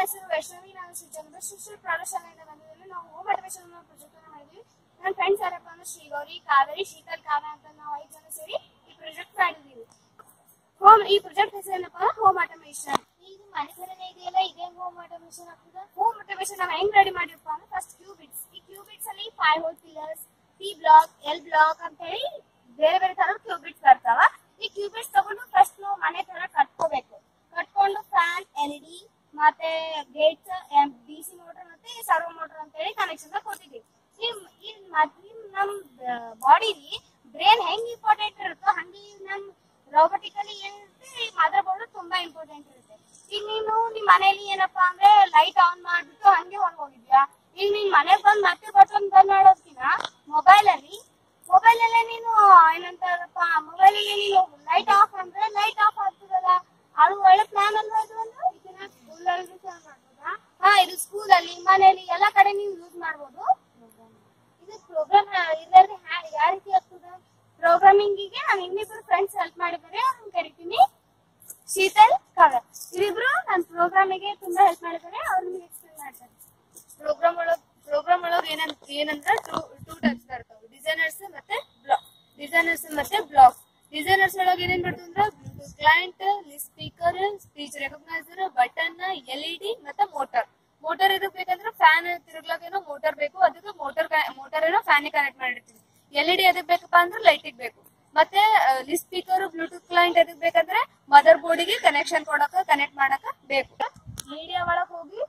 ಹೆಸರು ವೈಷ್ಣವಿ ನಾನು ಶ್ರೀ ಚಂದ್ರಶೇಖರ್ ಪ್ರೌಢಶಾಲೆಯಿಂದ ಬಂದಿದ್ದೇನೆ ನಾವು ಹೋಮ್ ಆಟೋಮೇಷನ್ ಪ್ರಾಜೆಕ್ಟ್ ಅನ್ನ ಮಾಡಿದ್ವಿ ನನ್ನ ಫ್ರೆಂಡ್ಸ್ ಯಾರಪ್ಪ ಅಂದ್ರೆ ಶ್ರೀಗೌರಿ ಕಾವೇರಿ ಶೀತಲ್ ಕಾವ್ಯ ಅಂತ ನಾವು ಐದು ಜನ ಸೇರಿ ಈ ಪ್ರಾಜೆಕ್ಟ್ ಮಾಡಿದೀವಿ ಹೋಮ್ ಈ ಪ್ರಾಜೆಕ್ಟ್ ಹೆಸರು ಏನಪ್ಪ ಹೋಮ್ ಆಟೋಮೇಷನ್ ಇದು ಮನೆ ಥರನೇ ಇದೆಯಲ್ಲ ಇದೇ ಹೋಮ್ ಆಟೋಮೇಷನ್ ಆಗ್ತದ ಹೋಮ್ ಆಟೋಮೇಷನ್ ನಾವು ಹೆಂಗ್ ರೆಡಿ ಮಾಡಿರಪ್ಪ ಅಂದ್ರೆ ಫಸ್ಟ್ ಕ್ಯೂಬಿಟ್ಸ್ ಈ ಕ್ಯೂಬಿಟ್ಸ್ ಅಲ್ಲಿ five hole pillars P block L block ಅಂತ ಹೇಳಿ ಬೇರೆ ಬೇರೆ ತರ ಕ್ಯೂಬಿಟ್ಸ್ ಬರ್ತಾವ ಈ ಕ್ಯೂಬಿಟ್ಸ್ ತಗೊಂಡು ಫಸ್ಟ್ ನಾವು ಮನೆ ತರ ಕಟ್ಕೋಬೇಕು ಕಟ್ಕೊಂಡು ಫ್ಯಾನ್ ಎಲ್ ಡಿ ಮತ್ತೆ ಗೇಟ್ಸ್ ಡಿ ಸಿ ಮೋಟರ್ ಮತ್ತೆ ಸರ್ವೋ ಮೋಟರ್ ಅಂತ ಹೇಳಿ ಕನೆಕ್ಷನ್ ಕೊಟ್ಟಿದ್ದೀವಿ ಈ ಈ ಮೊದ್ಲು ನಮ್ ಬಾಡಿಲಿ ಬ್ರೇನ್ ಹೆಂಗ್ ಇಂಪಾರ್ಟೆಂಟ್ ಇರುತ್ತೋ ಹಂಗೆ ನಮ್ ರೋಬೋಟಿಕಲಿ ಏನಿರುತ್ತೆ ಈ ಮದರ್ ಬೋರ್ಡ್ ತುಂಬಾ ಇಂಪಾರ್ಟೆಂಟ್ ಇರುತ್ತೆ ಈಗ ನೀನು ನಿಮ್ ಮನೇಲಿ ಏನಪ್ಪಾ ಅಂದ್ರೆ ಲೈಟ್ ಆನ್ ಮಾಡ್ಬಿಟ್ಟು ಹಂಗೆ ಹೊರಗೆ ಹೋಗಿದ್ಯಾ ಈಗ ನೀನ್ ಮನೆಗ್ ಬಂದ್ ಮತ್ತೆ ಬಟನ್ ಬಂದ್ ಮಾಡೋದ್ಕಿನ ಮೊಬೈಲ್ ಅಲ್ಲಿ ಮೊಬೈಲ್ ಅಲ್ಲೇ ನೀನು ಏನಂತಾರಪ್ಪ ಮೊಬೈಲ್ ಅಲ್ಲಿ ನೀನು ಲೈಟ್ ಆಫ್ ಅಂದ್ರೆ ಲೈಟ್ ಆಫ್ ಆಗ್ತದಲ್ಲ ಅದು ಒಳ್ಳೆ ಪ್ಲಾನ್ ಅಲ್ವಾ ಇದು ಒಂದು ಇದನ್ನ ಸ್ಕೂಲ್ ಅಲ್ಲಿ ಮಾಡ್ಬೋದಾ ಹಾ ಇದು ಸ್ಕೂಲ್ ಅಲ್ಲಿ ಮನೆಯಲ್ಲಿ ಎಲ್ಲಾ ಕಡೆ ನೀವು ಯೂಸ್ ಮಾಡ್ಬೋದು ಇದು ಪ್ರೋಗ್ರಾಮ್ ಇಲ್ಲಾಂದ್ರೆ ಯಾವ ರೀತಿ ಆಗ್ತದ ಪ್ರೋಗ್ರಾಮಿಂಗ್ ಗೆ ನಾನು ಇನ್ನಿಬ್ರು ಫ್ರೆಂಡ್ಸ್ ಹೆಲ್ಪ್ ಮಾಡಿದ್ದಾರೆ ಅವ್ರನ್ನ ಕರಿತೀನಿ ಶೀತಲ್ ಕಾವ್ಯ ಇವಿಬ್ರು ನನ್ನ ಪ್ರೋಗ್ರಾಮಿಗೆ ತುಂಬಾ ಹೆಲ್ಪ್ ಮಾಡಿದ್ದಾರೆ ಅವ್ರು ನಿಮಗೆ ಎಕ್ಸ್ಪ್ಲೇನ್ ಮಾಡ್ತಾರೆ ಪ್ರೋಗ್ರಾಮ್ ಒಳಗ್ ಪ್ರೋಗ್ರಾಮ್ ಒಳಗ್ ಏನಂತ ಏನಂದ್ರ ಟೂ ಟೂ ಟೈಪ್ಸ್ ಬರ್ತಾವ ಡಿಸೈನರ್ಸ್ ಮತ್ತೆ ಬ್ಲಾಕ್ ಡಿಸೈನರ್ಸ್ ಮತ್ತೆ ಬ್ಲಾಕ್ ಡಿಸೈನರ್ಸ್ ಒಳಗ್ ಏನೇನ್ ಬರ್ತದೆ ಅಂದ್ರೆ Bluetooth client speaker speech recogniser button L E D ಮತ್ತೆ ಮೋಟರ್ ಮೋಟರ್ ಇದಕ್ ಬೇಕಂದ್ರೆ ಫ್ಯಾನ್ ತಿರುಗ್ಲಾಕೇನೋ ಮೋಟರ್ ಬೇಕು ಅದಕ್ಕೆ ಮೋಟರ್ ಮೋಟರ್ ಏನೋ ಫ್ಯಾನ್ ಕನೆಕ್ಟ್ ಮಾಡಿರ್ತೀವಿ ಎಲ್ ಇ ಡಿ ಅದಕ್ ಬೇಕಪ್ಪ ಅಂದ್ರೆ ಲೈಟಿಗೆ ಬೇಕು ಮತ್ತೆ ಸ್ಪೀಕರ್ ಬ್ಲೂಟೂತ್ ಕ್ಲೈಂಟ್ ಅದಕ್ ಬೇಕಂದ್ರೆ ಮದರ್ ಬೋರ್ಡಿಗೆ ಕನೆಕ್ಷನ್ ಕೊಡಕ ಕನೆಕ್ಟ್ ಮಾಡಕ ಬೇಕು ಮೀಡಿಯಾ ಒಳಗ್ ಹೋಗಿ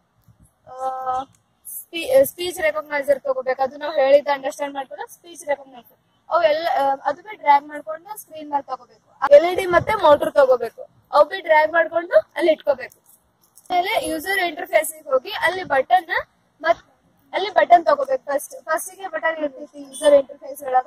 ಸ್ಪೀಚ್ ರೆಕಗ್ನೈಸರ್ ತಗೋಬೇಕು ಅದು ನಾವು ಹೇಳಿದ ಅಂಡರ್ಸ್ಟ್ಯಾಂಡ್ ಮಾಡ್ಕೊಂಡು ಸ್ಪೀಚ್ ರೆಕಗ್ನೈಸರ್ ಅವೆಲ್ಲ ಅದು ಬಿ ಡ್ರ್ಯಾಗ್ ಮಾಡ್ಕೊಂಡು ಸ್ಕ್ರೀನ್ ಮೇಲೆ ತಗೋಬೇಕು ಎಲ್ ಇ ಡಿ ಮತ್ತೆ ಮೋಟರ್ ತಗೋಬೇಕು ಅವು ಬಿ ಡ್ರ್ಯಾಗ್ ಮಾಡ್ಕೊಂಡು ಅಲ್ಲಿ ಇಟ್ಕೋಬೇಕು ಆಮೇಲೆ ಯೂಸರ್ ಇಂಟರ್ಫೇಸ್ ಹೋಗಿ ಅಲ್ಲಿ ಬಟನ್ ಮತ್ ಅಲ್ಲಿ ಬಟನ್ ತಗೋಬೇಕು ಫಸ್ಟ್ ಫಸ್ಟ್ ಗೆ ಬಟನ್ ಇರ್ತೈತಿ ಯೂಸರ್ ಇಂಟರ್ಫೇಸ್ ಒಳಗ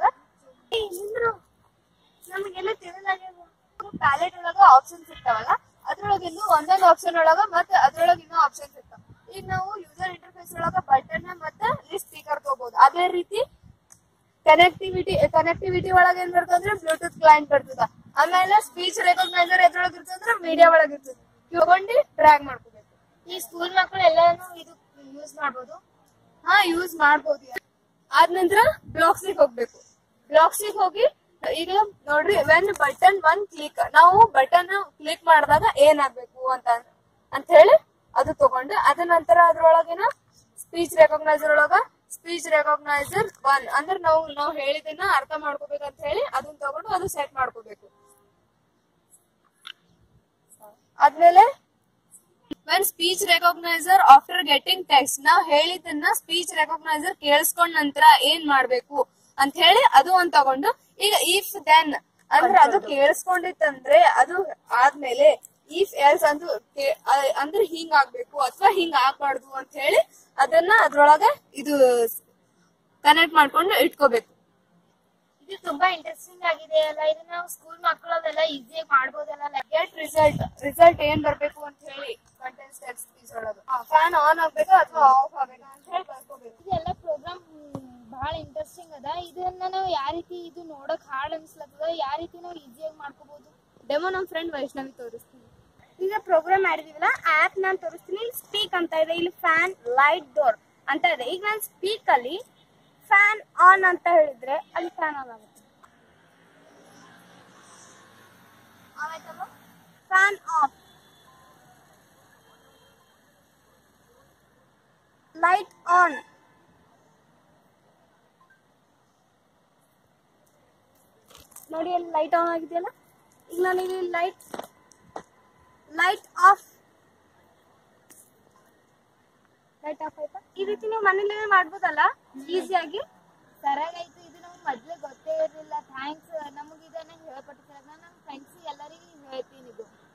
ನಮಗೆಲ್ಲ ತಿಳಿದಾಗ್ಯದ ಪ್ಯಾಲೆಟ್ ಒಳಗ ಆಪ್ಷನ್ಸ್ ಇರ್ತಾವಲ್ಲ ಅದ್ರೊಳಗ ಇನ್ನು ಒಂದೊಂದು ಆಪ್ಷನ್ ಒಳಗ ಮತ್ತೆ ಅದ್ರೊಳಗ ಇನ್ನೂ ಆಪ್ಷನ್ಸ್ ಇರ್ತಾವ ಈಗ ನಾವು ಯೂಸರ್ ಇಂಟರ್ಫೇಸ್ ಒಳಗ ಬಟನ್ ಮತ್ತೆ ಸ್ಪೀಕರ್ ತಗೋಬಹುದು ಅದೇ ರೀತಿ ಕನೆಕ್ಟಿವಿಟಿ ಕನೆಕ್ಟಿವಿಟಿ ಒಳಗ ಏನ್ ಬರ್ತದಂದ್ರೆ ಬ್ಲೂಟೂತ್ ಕ್ಲೈಂಟ್ ಬರ್ತದ ಆಮೇಲೆ ಸ್ಪೀಚ್ ರೆಕಗ್ನೈಸರ್ ಎದ್ರೊಳಗ ಇರ್ತದಂದ್ರೆ ಮೀಡಿಯಾ ಒಳಗ ಇರ್ತದ ತಗೊಂಡು ಡ್ರ್ಯಾಗ್ ಮಾಡ್ಕೋಬೇಕು ಈ ಸ್ಕೂಲ್ ಮಕ್ಕಳು ಎಲ್ಲಾನು ಇದು ಯೂಸ್ ಮಾಡ್ಬೋದು ಹಾ ಯೂಸ್ ಮಾಡ್ಬೋದು ಆದ ನಂತರ ಬ್ಲಾಕ್ಸ್ ಹೋಗ್ಬೇಕು ಬ್ಲಾಕ್ಸ್ ಹೋಗಿ ಈಗ ನೋಡ್ರಿ ವೆನ್ ಬಟನ್ ಒನ್ ಕ್ಲಿಕ್ ನಾವು ಬಟನ್ ಕ್ಲಿಕ್ ಮಾಡಿದಾಗ ಏನಾಗ್ಬೇಕು ಅಂತ ಅಂತ ಹೇಳಿ ಅದು ತಗೊಂಡು ಅದ ನಂತರ ಅದ್ರೊಳಗೇನ ಸ್ಪೀಚ್ ರೆಕಗ್ನೈಸರ್ ಒಳಗ ಸ್ಪೀಚ್ ರೆಕಗ್ನೈಸರ್ ಒನ್ ಅಂದ್ರೆ ನಾವು ನಾವು ಹೇಳಿದನ್ನ ಅರ್ಥ ಮಾಡ್ಕೋಬೇಕಂತ ಹೇಳಿ ಅದನ್ನ ತಗೊಂಡು ಅದು ಸೆಟ್ ಮಾಡ್ಕೋಬೇಕು ಆದ್ಮೇಲೆ when speech recogniser after getting text ನಾವ್ ಹೇಳಿದ್ದನ್ನ ಸ್ಪೀಚ್ ರೆಕಗ್ನೈಸರ್ ಕೇಳಿಸ್ಕೊಂಡ್ ನಂತರ ಏನ್ ಮಾಡ್ಬೇಕು ಅಂತ ಹೇಳಿ ಅದು ಒಂದ್ ತಗೊಂಡು ಈಗ ಇಫ್ ದೆನ್ ಅಂದ್ರೆ ಅದು ಕೇಳಿಸ್ಕೊಂಡಿತ್ತಂದ್ರೆ ಅದು ಆದ್ಮೇಲೆ ಇಫ್ ಎಲ್ಸ್ ಅಂದು ಕೇ- ಅ- ಅಂದ್ರೆ ಹಿಂಗ್ ಆಗ್ಬೇಕು ಅಥವಾ ಹಿಂಗ್ ಆಗ್ಬಾರ್ದು ಅಂತ ಹೇಳಿ ಅದನ್ನ ಅದ್ರೊಳಗೆ ಇದು ಕನೆಕ್ಟ್ ಮಾಡ್ಕೊಂಡು ಇಟ್ಕೋಬೇಕು ಇದು ತುಂಬಾ ಇಂಟ್ರೆಸ್ಟಿಂಗ್ ಆಗಿದೆ ಅಲ್ಲ ಇದು ನಾವು ಸ್ಕೂಲ್ ಮಕ್ಕಳು ಅವೆಲ್ಲ ಈಸಿಯಾಗಿ ಮಾಡ್ಬೋದಲ್ಲ ಲೈಕ್ ಗೆಟ್ ರಿಸಲ್ಟ್ ರಿಸಲ್ಟ್ ಏನ್ ಬರ್ಬೇಕು ಅಂತ ಹೇಳಿ ಕಂಟೆಂಟ್ ಟೆಕ್ಸ್ಟ್ ಪೀಸ್ ಒಳಗೆ ಫ್ಯಾನ್ ಆನ್ ಆಗ್ಬೇಕು ಅಥವಾ ಆಫ್ ಆಗ್ಬೇಕು ಅಂತ ಹೇಳಿ ಬರ್ಕೋಬೇಕು ಇದೆಲ್ಲ ಪ್ರೋಗ್ರಾಮ್ ಬಹಳ ಇಂಟ್ರೆಸ್ಟಿಂಗ್ ಅದ ಇದನ್ನ ನಾವು ಯಾವ ರೀತಿ ಇದು ನೋಡಕ್ ಹಾರ್ಡ್ ಅನ್ಸ್ಲತ್ತದ ಯಾವ ರೀತಿ ನಾವು ಈಸಿಯಾಗಿ ಮಾಡ್ಕೋಬಹುದು ಡೆಮೋ ನಮ್ ಫ್ರೆಂಡ್ ವೈಷ್ಣವಿ ತೋರಿಸ್ತೀನಿ ಈಗ ಪ್ರೋಗ್ರಾಮ್ ಮಾಡಿದೀವಲ್ಲ ಆಪ್ ನಾನು ತೋರಿಸ್ತೀನಿ ಸ್ಪೀಕ್ ಅಂತ ಇದೆ ಇಲ್ಲಿ ಫ್ಯಾನ್ ಲೈಟ್ ಡೋರ್ ಅಂತ ಇದೆ ಈಗ ನಾನು ಸ್ಪೀಕ್ ಅಲ್ಲಿ ಫ್ಯಾನ್ ಆನ್ ಅಂತ ಹೇಳಿದ್ರೆ ಅಲ್ಲಿ ಫ್ಯಾನ್ ಆನ್ ಆಗುತ್ತೆ ಫ್ಯಾನ್ ಆಫ್ ಲೈಟ್ ಆನ್ ನೋಡಿ ಅಲ್ಲಿ ಲೈಟ್ ಆನ್ ಆಗಿದೆಯಲ್ಲ ಈಗ ನಾನು ಇಲ್ಲಿ light light off light off ಆಯ್ತಾ ಈ ರೀತಿ ನೀವು ಮನೇಲಿ ಮಾಡ್ಬೋದಲ್ಲ ಈಸಿಯಾಗಿ ಸರಿಯಾಗೈತು ಇದು ನಮ್ಗೆ ಮೊದ್ಲೇ ಗೊತ್ತೇ ಇರಲಿಲ್ಲ ಥ್ಯಾಂಕ್ಸ್ ನಮಗೆ ಇದನ್ನ ಹೇಳ್ಕೊಟ್ಟಿದ್ದಾರೆ ನಾನು ನಮ್ಮ ಫ್ರೆಂಡ್ಸ್ ಎಲ್ಲರಿಗೂ ಹೇಳ್ತೀನಿ ಇದು